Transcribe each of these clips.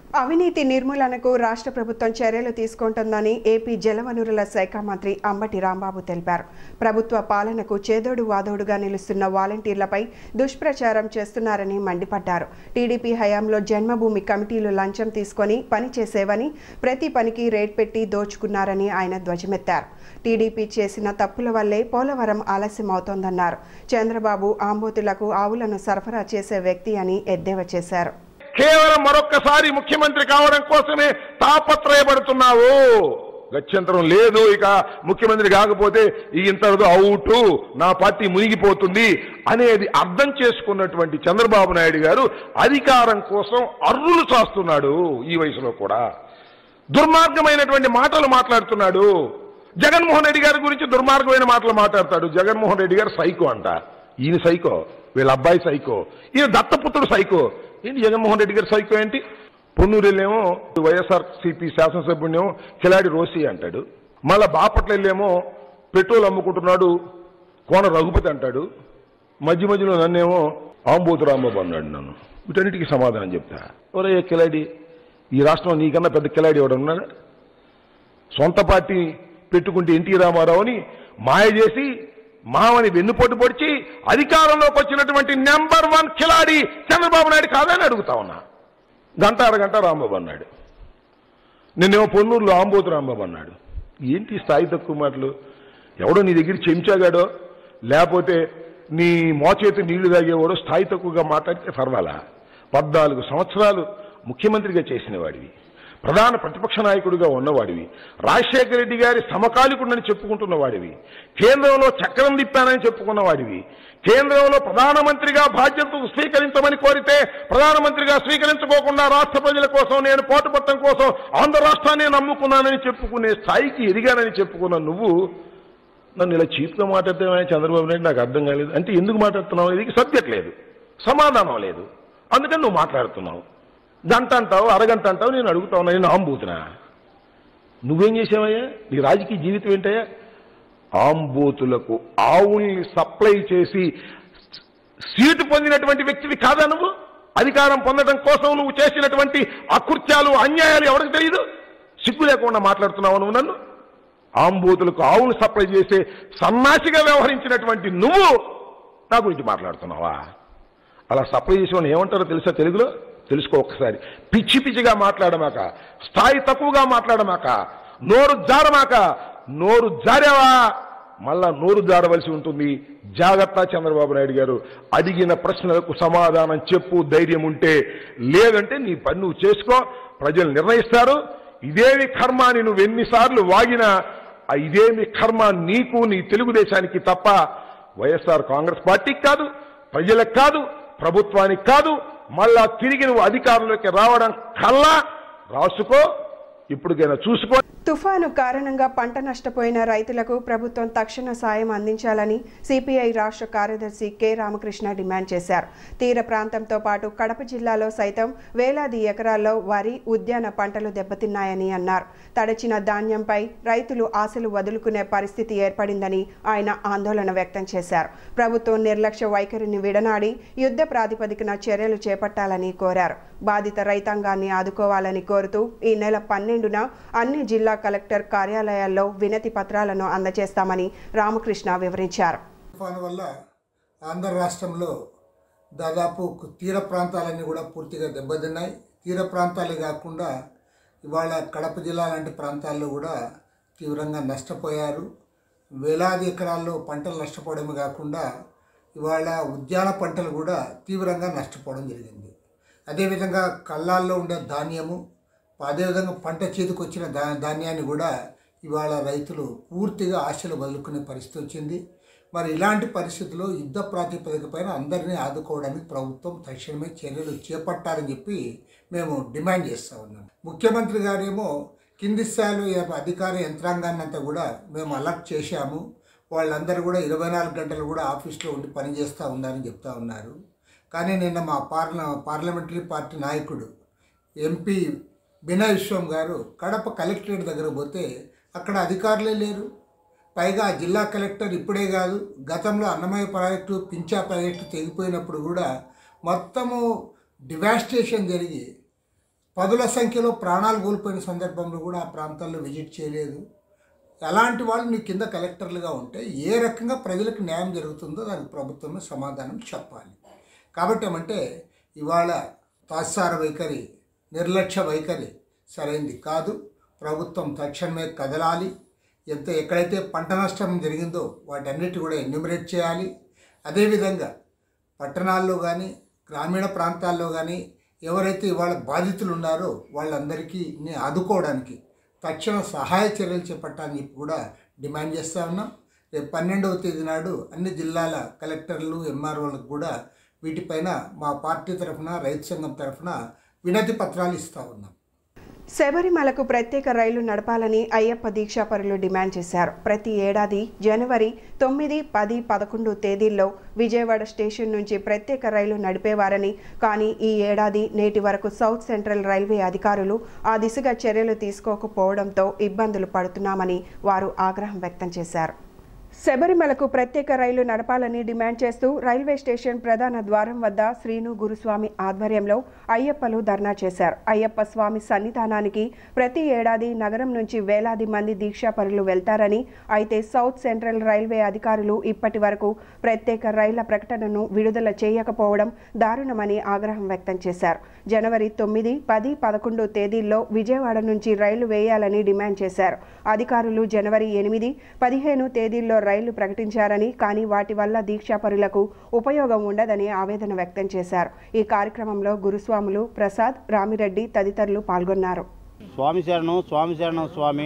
అవినీతి నిర్మూలనకు రాష్ట్ర ప్రభుత్వం చర్యలు తీసుకుంటుందని ఏపీ జలవనరుల శాఖ మంత్రి అంబటి రాంబాబు తెలిపారు ప్రభుత్వ పాలనకు చేదోడు వాదోడుగా నిలుస్తున్న వాలంటీర్లపై దుష్ప్రచారం చేస్తున్నారని మండిపడ్డారు టీడీపీ హయాంలో జన్మభూమి కమిటీలు లంచం తీసుకొని పనిచేసేవని ప్రతి పనికి రేట్ పెట్టి దోచుకున్నారని ఆయన ధ్వజమెత్తారు టీడీపీ చేసిన తప్పుల వల్లే పోలవరం ఆలస్యమవుతోందన్నారు చంద్రబాబు ఆంబోతులకు ఆవులను సరఫరా చేసే వ్యక్తి అని ఎద్దేవా చేశారు కేవలం మరొక్కసారి ముఖ్యమంత్రి కావడం కోసమే తాపత్రయపడుతున్నావు గత్యంతరం లేదు ఇక ముఖ్యమంత్రి కాకపోతే ఈ ఇంతటితో అవుటు నా పార్టీ మునిగిపోతుంది అనేది అర్థం చేసుకున్నటువంటి చంద్రబాబు నాయుడు గారు అధికారం కోసం అర్రులు చాస్తున్నాడు ఈ వయసులో కూడా దుర్మార్గమైనటువంటి మాటలు మాట్లాడుతున్నాడు జగన్మోహన్ రెడ్డి గారి గురించి దుర్మార్గమైన మాటలు మాట్లాడతాడు జగన్మోహన్ రెడ్డి గారు సైకో అంట ఈయన సైకో వీళ్ళ అబ్బాయి సైకో ఈయన దత్తపుత్రుడు సైకో ఏంటి జగన్మోహన్ రెడ్డి గారు సైకో ఏంటి పొన్నూరులేమో వైఎస్ఆర్ సిపి శాసనసభ్యుడేమో కిలాడి రోసి అంటాడు మళ్ళా బాపట్ల వెళ్ళేమో పెట్రోల్ అమ్ముకుంటున్నాడు కోన రఘుపతి అంటాడు మధ్య మధ్యలో నన్నేమో ఆంబోతు రాంబాబు అన్నాడు నన్ను వీటన్నిటికీ సమాధానం చెప్తా ఒరే కిలాడి ఈ రాష్ట్రంలో నీకన్నా పెద్ద కిలాడి ఎవడు ఉన్నాడా సొంత పార్టీ పెట్టుకుంటే ఎన్టీ రామారావుని మాయ చేసి మామని వెన్నుపోటు పొడిచి అధికారంలోకి వచ్చినటువంటి నెంబర్ వన్ కిలాడి చంద్రబాబు నాయుడు కాదని అడుగుతా ఉన్నా గంట అరగంట రాంబాబు అన్నాడు నిన్నేమో పొన్నూరులో ఆంబోతు రాంబాబు అన్నాడు ఏంటి స్థాయి తక్కువ మాటలు ఎవడో నీ దగ్గర చెంచాగాడో లేకపోతే నీ మోచేతి నీళ్లు తాగేవాడో స్థాయి తక్కువగా మాట్లాడితే పర్వాలా పద్నాలుగు సంవత్సరాలు ముఖ్యమంత్రిగా చేసిన వాడివి ప్రధాన ప్రతిపక్ష నాయకుడిగా ఉన్నవాడివి రాజశేఖర రెడ్డి గారి సమకాలికుడని చెప్పుకుంటున్న వాడివి కేంద్రంలో చక్రం తిప్పానని చెప్పుకున్న వాడివి కేంద్రంలో ప్రధానమంత్రిగా బాధ్యతలు స్వీకరించమని కోరితే ప్రధానమంత్రిగా స్వీకరించుకోకుండా రాష్ట్ర ప్రజల కోసం నేను పోటుపట్టం కోసం ఆంధ్ర రాష్ట్రాన్ని నమ్ముకున్నానని చెప్పుకునే స్థాయికి ఎదిగానని చెప్పుకున్న నువ్వు నన్ను ఇలా చీప్గా మాట్లాడితే చంద్రబాబు నాయుడు నాకు అర్థం కాలేదు అంటే ఎందుకు మాట్లాడుతున్నావు ఇది సబ్జెక్ట్ లేదు సమాధానం లేదు అందుకని నువ్వు మాట్లాడుతున్నావు గంట అంటావు అరగంట అంటావు నేను అడుగుతా ఉన్నా నేను ఆంబూతునా నువ్వేం చేసావయ్యా నీ రాజకీయ జీవితం ఏంటయ్యా ఆంబూతులకు ఆవుల్ని సప్లై చేసి సీటు పొందినటువంటి వ్యక్తివి కాదా నువ్వు అధికారం పొందడం కోసం నువ్వు చేసినటువంటి అకృత్యాలు అన్యాయాలు ఎవరికి తెలియదు సిగ్గు లేకుండా మాట్లాడుతున్నావు నువ్వు నన్ను ఆంబూతులకు ఆవులు సప్లై చేసే సన్నాసిగా వ్యవహరించినటువంటి నువ్వు నా గురించి మాట్లాడుతున్నావా అలా సప్లై చేసేవాడిని ఏమంటారో తెలుసా తెలుగులో తెలుసుకో ఒక్కసారి పిచ్చి పిచ్చిగా మాట్లాడమాక స్థాయి తక్కువగా మాట్లాడమాక నోరు జారమాక నోరు జారావా మళ్ళా నోరు జారవలసి ఉంటుంది జాగ్రత్త చంద్రబాబు నాయుడు గారు అడిగిన ప్రశ్నలకు సమాధానం చెప్పు ధైర్యం ఉంటే లేదంటే నీ పని నువ్వు చేసుకో ప్రజలు నిర్ణయిస్తారు ఇదేమి కర్మ అని నువ్వు ఎన్నిసార్లు వాగినా ఆ ఇదేమి కర్మ నీకు నీ తెలుగుదేశానికి తప్ప వైఎస్ఆర్ కాంగ్రెస్ పార్టీకి కాదు ప్రజలకు కాదు ప్రభుత్వానికి కాదు మళ్ళా తిరిగి నువ్వు అధికారంలోకి రావడం కల్లా రాసుకో ఇప్పటికైనా చూసుకో తుఫాను కారణంగా పంట నష్టపోయిన రైతులకు ప్రభుత్వం తక్షణ సాయం అందించాలని సిపిఐ రాష్ట్ర కార్యదర్శి కె రామకృష్ణ డిమాండ్ చేశారు తీర ప్రాంతంతో పాటు కడప జిల్లాలో సైతం వేలాది ఎకరాల్లో వరి ఉద్యాన పంటలు దెబ్బతిన్నాయని అన్నారు తడిచిన ధాన్యంపై రైతులు ఆశలు వదులుకునే పరిస్థితి ఏర్పడిందని ఆయన ఆందోళన వ్యక్తం చేశారు ప్రభుత్వం నిర్లక్ష్య వైఖరిని విడనాడి యుద్ధ ప్రాతిపదికన చర్యలు చేపట్టాలని కోరారు బాధిత రైతాంగాన్ని ఆదుకోవాలని కోరుతూ ఈ నెల పన్నెండున అన్ని జిల్లా కలెక్టర్ కార్యాలయాల్లో వినతి పత్రాలను అందజేస్తామని రామకృష్ణ వివరించారు తుఫాను వల్ల ఆంధ్ర రాష్ట్రంలో దాదాపు తీర ప్రాంతాలన్నీ కూడా పూర్తిగా దెబ్బతిన్నాయి తీర ప్రాంతాలే కాకుండా ఇవాళ కడప జిల్లా లాంటి ప్రాంతాల్లో కూడా తీవ్రంగా నష్టపోయారు వేలాది ఎకరాల్లో పంటలు నష్టపోవడమే కాకుండా ఇవాళ ఉద్యాన పంటలు కూడా తీవ్రంగా నష్టపోవడం జరిగింది అదేవిధంగా కళ్ళాల్లో ఉండే ధాన్యము అదేవిధంగా పంట చేతికి వచ్చిన ధా ధాన్యాన్ని కూడా ఇవాళ రైతులు పూర్తిగా ఆశలు వదులుకునే పరిస్థితి వచ్చింది మరి ఇలాంటి పరిస్థితుల్లో యుద్ధ ప్రాతిపదిక పైన అందరినీ ఆదుకోవడానికి ప్రభుత్వం తక్షణమే చర్యలు చేపట్టాలని చెప్పి మేము డిమాండ్ చేస్తూ ఉన్నాం ముఖ్యమంత్రి గారేమో కింది స్థాయిలో ఏ- అధికార యంత్రాంగాన్ని అంతా కూడా మేము అలర్ట్ చేశాము వాళ్ళందరూ కూడా ఇరవై నాలుగు గంటలు కూడా ఆఫీస్లో ఉండి పనిచేస్తూ ఉన్నారని చెప్తా ఉన్నారు కానీ నిన్న మా పార్ల పార్లమెంటరీ పార్టీ నాయకుడు ఎంపీ బినయ్ విశ్వం గారు కడప కలెక్టరేట్ దగ్గర పోతే అక్కడ అధికారులే లేరు పైగా ఆ జిల్లా కలెక్టర్ ఇప్పుడే కాదు గతంలో అన్నమయ్య ప్రాజెక్టు పించా ప్రాజెక్టు తెగిపోయినప్పుడు కూడా మొత్తము డివాస్టేషన్ జరిగి పదుల సంఖ్యలో ప్రాణాలు కోల్పోయిన సందర్భంలో కూడా ఆ ప్రాంతాల్లో విజిట్ చేయలేదు అలాంటి వాళ్ళు నీ కింద కలెక్టర్లుగా ఉంటే ఏ రకంగా ప్రజలకు న్యాయం జరుగుతుందో దానికి ప్రభుత్వమే సమాధానం చెప్పాలి కాబట్టి ఏమంటే ఇవాళ తాత్సార వైఖరి నిర్లక్ష్య వైఖరి సరైంది కాదు ప్రభుత్వం తక్షణమే కదలాలి ఎంత ఎక్కడైతే పంట నష్టం జరిగిందో వాటన్నిటి కూడా ఎన్యూమరేట్ చేయాలి అదేవిధంగా పట్టణాల్లో కానీ గ్రామీణ ప్రాంతాల్లో కానీ ఎవరైతే ఇవాళ బాధితులు ఉన్నారో వాళ్ళందరికీ ని ఆదుకోవడానికి తక్షణ సహాయ చర్యలు చేపట్టాలని చెప్పి కూడా డిమాండ్ చేస్తూ ఉన్నాం రేపు పన్నెండవ తేదీ నాడు అన్ని జిల్లాల కలెక్టర్లు ఎంఆర్ఓలకు కూడా వీటిపైన మా పార్టీ తరఫున రైతు సంఘం తరఫున వినతి పత్రాలు ఇస్తూ ఉన్నాం శబరిమలకు ప్రత్యేక రైలు నడపాలని అయ్యప్ప దీక్షాపరులు డిమాండ్ చేశారు ప్రతి ఏడాది జనవరి తొమ్మిది పది పదకొండు తేదీల్లో విజయవాడ స్టేషన్ నుంచి ప్రత్యేక రైలు నడిపేవారని కానీ ఈ ఏడాది నేటి వరకు సౌత్ సెంట్రల్ రైల్వే అధికారులు ఆ దిశగా చర్యలు తీసుకోకపోవడంతో ఇబ్బందులు పడుతున్నామని వారు ఆగ్రహం వ్యక్తం చేశారు శబరిమలకు ప్రత్యేక రైలు నడపాలని డిమాండ్ చేస్తూ రైల్వే స్టేషన్ ప్రధాన ద్వారం వద్ద శ్రీను గురుస్వామి ఆధ్వర్యంలో అయ్యప్పలు ధర్నా చేశారు అయ్యప్ప స్వామి సన్నిధానానికి ప్రతి ఏడాది నగరం నుంచి వేలాది మంది దీక్షాపరులు వెళ్తారని అయితే సౌత్ సెంట్రల్ రైల్వే అధికారులు ఇప్పటి వరకు ప్రత్యేక రైళ్ల ప్రకటనను విడుదల చేయకపోవడం దారుణమని ఆగ్రహం వ్యక్తం చేశారు జనవరి తొమ్మిది పది పదకొండు తేదీల్లో విజయవాడ నుంచి రైలు వేయాలని డిమాండ్ చేశారు అధికారులు జనవరి ఎనిమిది పదిహేను తేదీల్లో రైళ్లు ప్రకటించారని కానీ వాటి వల్ల దీక్షాపరులకు ఉపయోగం ఉండదని ఆవేదన వ్యక్తం చేశారు ఈ కార్యక్రమంలో గురుస్వాములు ప్రసాద్ రామిరెడ్డి తదితరులు పాల్గొన్నారు స్వామి శరణం స్వామి శరణం స్వామి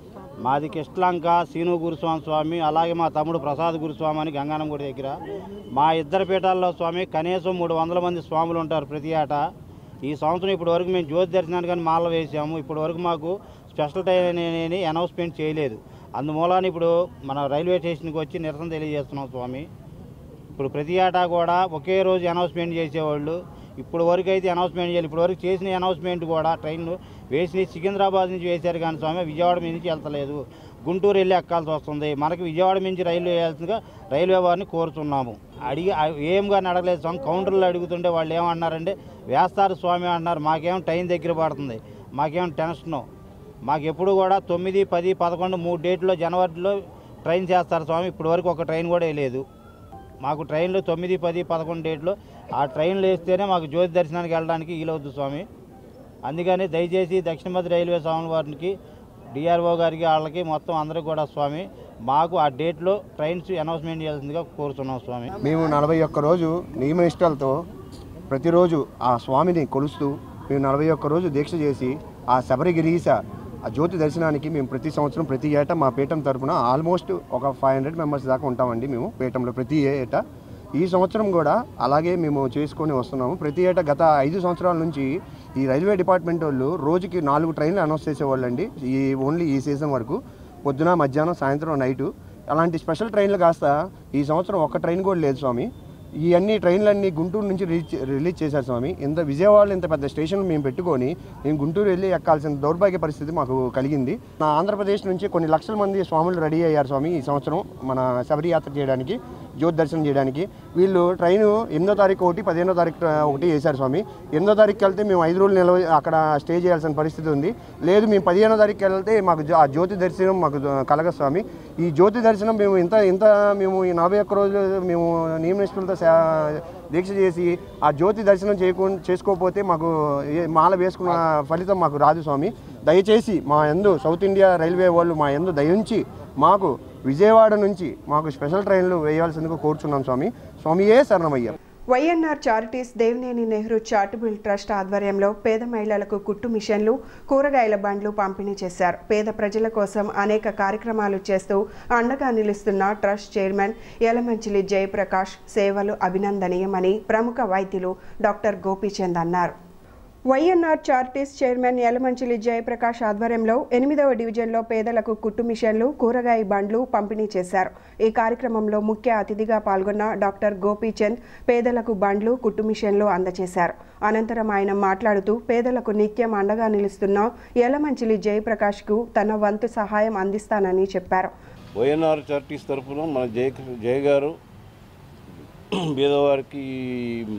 మాది కిష్లంక సీను గురుస్వామి స్వామి అలాగే మా తమ్ముడు ప్రసాద్ గురుస్వామి అని గంగానం గుడి దగ్గర మా ఇద్దరు పీఠాల్లో స్వామి కనీసం మూడు వందల మంది స్వాములు ఉంటారు ప్రతి ఏటా ఈ సంవత్సరం ఇప్పటి వరకు మేము జ్యోతి దర్శనానికి కానీ మాల వేసాము ఇప్పటి వరకు మాకు స్పెషల్ ట్రైన్ అని అనౌన్స్మెంట్ చేయలేదు అందుమూలాన ఇప్పుడు మన రైల్వే స్టేషన్కి వచ్చి నిరసన తెలియజేస్తున్నాం స్వామి ఇప్పుడు ప్రతి ఏటా కూడా ఒకే రోజు అనౌన్స్మెంట్ చేసేవాళ్ళు ఇప్పుడు వరకు అయితే అనౌన్స్మెంట్ చేయాలి ఇప్పుడు వరకు చేసిన అనౌన్స్మెంట్ కూడా ట్రైన్లు వేసి సికింద్రాబాద్ నుంచి వేశారు కానీ స్వామి విజయవాడ మీద నుంచి వెళ్తలేదు గుంటూరు వెళ్ళి ఎక్కాల్సి వస్తుంది మనకి విజయవాడ నుంచి రైలు వేయాల్సిందిగా రైల్వే వారిని కోరుతున్నాము అడిగి ఏం కానీ అడగలేదు స్వామి కౌంటర్లో అడుగుతుంటే వాళ్ళు ఏమన్నారంటే వేస్తారు స్వామి అన్నారు మాకేం టైం దగ్గర పడుతుంది మాకేం టెన్షను మాకు ఎప్పుడు కూడా తొమ్మిది పది పదకొండు మూడు డేట్లో జనవరిలో ట్రైన్ చేస్తారు స్వామి ఇప్పటి వరకు ఒక ట్రైన్ కూడా వేయలేదు మాకు ట్రైన్లు తొమ్మిది పది పదకొండు డేట్లో ఆ ట్రైన్లు వేస్తేనే మాకు జ్యోతి దర్శనానికి వెళ్ళడానికి వీలవుతుంది స్వామి అందుకని దయచేసి దక్షిణ మధ్య రైల్వే స్వామి వారికి డిఆర్ఓ గారికి వాళ్ళకి మొత్తం అందరికి కూడా స్వామి మాకు ఆ డేట్లో ట్రైన్స్ అనౌన్స్మెంట్ చేయాల్సిందిగా కోరుతున్నాం స్వామి మేము నలభై ఒక్క రోజు నియమనిష్టలతో ప్రతిరోజు ఆ స్వామిని కొలుస్తూ మేము నలభై ఒక్క రోజు దీక్ష చేసి ఆ శబరిగిరీశ ఆ జ్యోతి దర్శనానికి మేము ప్రతి సంవత్సరం ప్రతి ఏటా మా పీఠం తరపున ఆల్మోస్ట్ ఒక ఫైవ్ హండ్రెడ్ మెంబర్స్ దాకా ఉంటామండి మేము పీఠంలో ప్రతి ఏటా ఈ సంవత్సరం కూడా అలాగే మేము చేసుకొని వస్తున్నాము ప్రతి ఏటా గత ఐదు సంవత్సరాల నుంచి ఈ రైల్వే డిపార్ట్మెంట్ వాళ్ళు రోజుకి నాలుగు ట్రైన్లు అనౌన్స్ చేసేవాళ్ళండి ఈ ఓన్లీ ఈ సీజన్ వరకు పొద్దున మధ్యాహ్నం సాయంత్రం నైటు అలాంటి స్పెషల్ ట్రైన్లు కాస్త ఈ సంవత్సరం ఒక్క ట్రైన్ కూడా లేదు స్వామి ఈ అన్ని ట్రైన్లన్నీ గుంటూరు నుంచి రిలీజ్ రిలీజ్ చేశారు స్వామి ఇంత విజయవాడలో ఇంత పెద్ద స్టేషన్ మేము పెట్టుకొని మేము గుంటూరు వెళ్ళి ఎక్కాల్సిన దౌర్భాగ్య పరిస్థితి మాకు కలిగింది నా ఆంధ్రప్రదేశ్ నుంచి కొన్ని లక్షల మంది స్వాములు రెడీ అయ్యారు స్వామి ఈ సంవత్సరం మన శబరి యాత్ర చేయడానికి జ్యోతి దర్శనం చేయడానికి వీళ్ళు ట్రైన్ ఎనిమిదో తారీఖు ఒకటి పదిహేనో తారీఖు ఒకటి వేశారు స్వామి ఎనిమిదో తారీఖుకి వెళ్తే మేము ఐదు రోజులు నిలవ అక్కడ స్టే చేయాల్సిన పరిస్థితి ఉంది లేదు మేము పదిహేనో తారీఖుకి వెళ్తే మాకు జో- ఆ జ్యోతి దర్శనం మాకు కలగ స్వామి ఈ జ్యోతి దర్శనం మేము ఇంత ఇంత మేము ఈ నలభై ఒక్క రోజులు మేము నియమనిష్ఠులతో సే- దీక్ష చేసి ఆ జ్యోతి దర్శనం చేయకు చేసుకోకపోతే మాకు ఏ- మాల వేసుకున్న ఫలితం మాకు రాదు స్వామి దయచేసి మా ఎందు సౌత్ ఇండియా రైల్వే వాళ్ళు మా ఎందు దయించి మాకు విజయవాడ నుంచి మాకు స్పెషల్ ట్రైన్లు వేయాల్సిందిగా కోరుచున్నాం స్వామి స్వామియే శరణమయ్య YNR charities Devineni Nehru charitable trust ఆధ్వర్యంలో పేద మహిళలకు కుట్టు మిషన్లు కూరగాయల బండ్లు పంపిణీ చేశారు పేద ప్రజల కోసం అనేక కార్యక్రమాలు చేస్తూ అండగా నిలుస్తున్న ట్రస్ట్ చైర్మన్ యలమంచిలి జయప్రకాష్ సేవలు అభినందనీయమని ప్రముఖ వైద్యులు డాక్టర్ గోపీచంద్ అన్నారు YNR charities chairman Yalamanchili Jayaprakash ఆధ్వర్యంలో ఎనిమిదవ డివిజన్లో పేదలకు కుట్టు మిషన్లు కూరగాయ బండ్లు పంపిణీ చేశారు ఈ కార్యక్రమంలో ముఖ్య అతిథిగా పాల్గొన్న డాక్టర్ గోపీచంద్ పేదలకు బండ్లు కుట్టు మిషన్లు అందజేశారు అనంతరం ఆయన మాట్లాడుతూ పేదలకు నిత్యం అండగా నిలుస్తున్న యలమంచిలి జయప్రకాష్కు తన వంతు సహాయం అందిస్తానని చెప్పారు వైఎన్ఆర్ చారిటీస్ తరఫున మన జయ జయ గారు బీదవారికి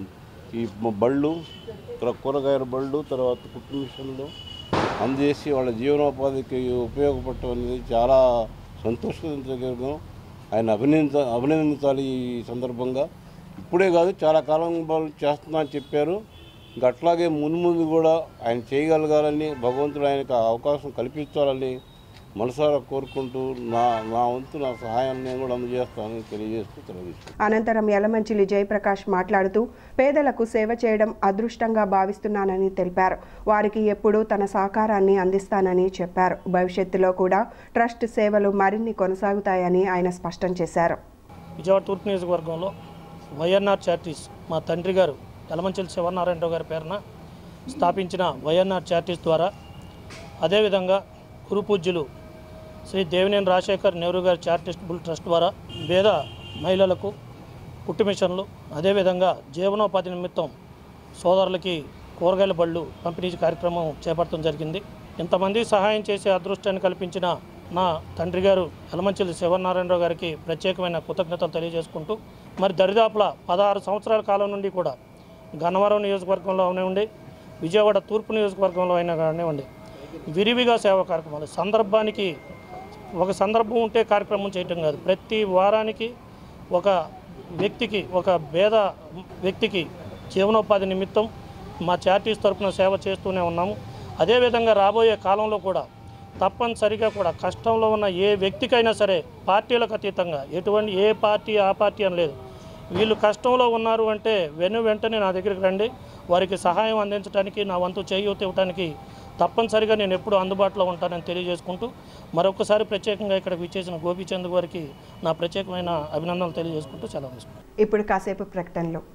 ఈ మ- బళ్ళు తర్వాత కూరగాయల బళ్ళు తర్వాత కుట్టు మిషన్లు అందజేసి వాళ్ళ జీవనోపాధికి ఉపయోగపడటం అనేది చాలా సంతోషించగలం ఆయన అభినందించ అభినందించాలి ఈ సందర్భంగా ఇప్పుడే కాదు చాలా కాలం వాళ్ళు చేస్తున్నా అని చెప్పారు ఇంకా అట్లాగే ముందు ముందు కూడా ఆయన చేయగలగాలని భగవంతుడు ఆయనకు ఆ అవకాశం కల్పించాలని మనసారా కోరుకుంటూ నా నా వంతు నా సహాయాన్ని నేను కూడా అందజేస్తానని తెలియజేస్తూ తెలియజేస్తాను అనంతరం యలమంచిలి జయప్రకాష్ మాట్లాడుతూ పేదలకు సేవ చేయడం అదృష్టంగా భావిస్తున్నానని తెలిపారు వారికి ఎప్పుడూ తన సహకారాన్ని అందిస్తానని చెప్పారు భవిష్యత్తులో కూడా ట్రస్ట్ సేవలు మరిన్ని కొనసాగుతాయని ఆయన స్పష్టం చేశారు విజయవాడ తూర్పు నియోజకవర్గంలో వైఎన్ఆర్ చారిటీస్ మా తండ్రి గారు యలమంచిలి శివనారాయణరావు గారి పేరున స్థాపించిన వైఎన్ఆర్ చారిటీస్ ద్వారా అదేవిధంగా గురు పూజ్యులు శ్రీ దేవినేని రాజశేఖర్ నెహ్రూ గారి చారిటబుల్ ట్రస్ట్ ద్వారా పేద మహిళలకు పుట్టి మిషన్లు అదేవిధంగా జీవనోపాధి నిమిత్తం సోదరులకి కూరగాయల బళ్ళు పంపిణీ కార్యక్రమం చేపట్టడం జరిగింది ఇంతమంది సహాయం చేసే అదృష్టాన్ని కల్పించిన నా తండ్రి గారు యలమంచిలి శివనారాయణరావు గారికి ప్రత్యేకమైన కృతజ్ఞతలు తెలియజేసుకుంటూ మరి దరిదాపుల పదహారు సంవత్సరాల కాలం నుండి కూడా గన్నవరం నియోజకవర్గంలో అవనివ్వండి విజయవాడ తూర్పు నియోజకవర్గంలో అయినా కానివ్వండి విరివిగా సేవా కార్యక్రమాలు సందర్భానికి ఒక సందర్భం ఉంటే కార్యక్రమం చేయటం కాదు ప్రతి వారానికి ఒక వ్యక్తికి ఒక భేద వ్యక్తికి జీవనోపాధి నిమిత్తం మా చారిటీస్ తరపున సేవ చేస్తూనే ఉన్నాము అదేవిధంగా రాబోయే కాలంలో కూడా తప్పనిసరిగా కూడా కష్టంలో ఉన్న ఏ వ్యక్తికైనా సరే పార్టీలకు అతీతంగా ఎటువంటి ఏ పార్టీ ఆ పార్టీ అని లేదు వీళ్ళు కష్టంలో ఉన్నారు అంటే వెను వెంటనే నా దగ్గరికి రండి వారికి సహాయం అందించడానికి నా వంతు చేయూత ఇవ్వడానికి తప్పనిసరిగా నేను ఎప్పుడూ అందుబాటులో ఉంటానని తెలియజేసుకుంటూ మరొకసారి ప్రత్యేకంగా ఇక్కడికి విచ్చేసిన గోపీచంద్ గారికి నా ప్రత్యేకమైన అభినందనలు తెలియజేసుకుంటూ సెలవు తీసుకుంటాను ఇప్పుడు కాసేపు ప్రకటనలు